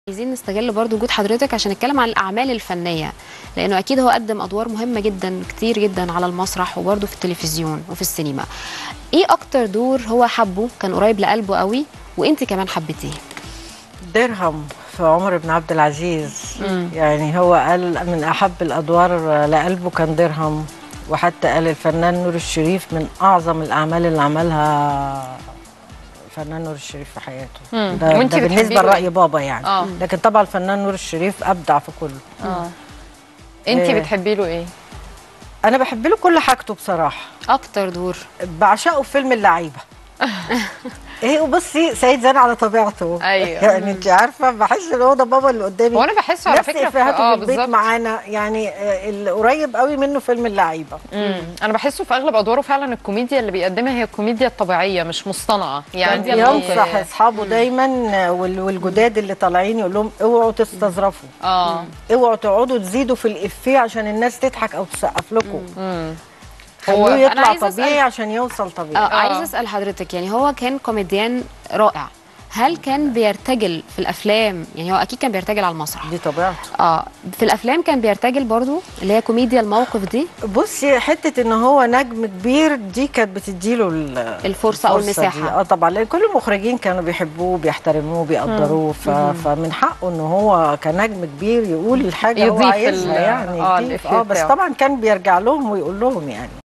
عايزين نستغل برضو وجود حضرتك عشان نتكلم عن الاعمال الفنيه لانه اكيد هو قدم ادوار مهمه جدا كتير جدا على المسرح وبرضو في التلفزيون وفي السينما ايه اكتر دور هو حبه كان قريب لقلبه قوي وانت كمان حبيتيه درهم في عمر بن عبد العزيز يعني هو قال من احب الادوار لقلبه كان درهم وحتى قال الفنان نور الشريف من اعظم الاعمال اللي عملها الفنان نور الشريف في حياته مم. ده, وانتي ده بتحبي بالنسبه له لراي بابا يعني آه. لكن طبعا الفنان نور الشريف ابدع في كله اه انت إيه. بتحبي له ايه انا بحب له كل حاجته بصراحه اكتر دور بعشقه في فيلم اللعيبه ايه وبصي سيد زين على طبيعته أيوة. يعني انت عارفه بحس ان هو ده بابا اللي قدامي هو انا بحسه على نفس فكره في افيهاته اه في البيت بالظبط معانا يعني آه، القريب قوي منه فيلم اللعيبه مم. انا بحسه في اغلب ادواره فعلا الكوميديا اللي بيقدمها هي الكوميديا الطبيعيه مش مصطنعه يعني ينصح اصحابه دايما آه، وال- والجداد اللي طالعين يقول لهم اوعوا تستظرفوا اه اوعوا تقعدوا تزيدوا في الافيه عشان الناس تضحك او تسقف لكم مم. خلوه أنا يطلع عايزة أسأل- طبيعي عشان يوصل طبيعي اه عايز اسال حضرتك يعني هو كان كوميديان رائع هل كان بيرتجل في الافلام يعني هو اكيد كان بيرتجل على المسرح دي طبيعته اه في الافلام كان بيرتجل برضو اللي هي كوميديا الموقف دي بصي حته ان هو نجم كبير دي كانت بتديله ال- الفرصة أو دي. المساحة. اه طبعا لان كل المخرجين كانوا بيحبوه بيحترموه بيقدروه ف... فمن حقه ان هو كنجم كبير يقول الحاجه هو يضيف عايزها ال- يعني آه، يضيف. الإفيه اه بس بتاعه. طبعا كان بيرجع لهم ويقول لهم يعني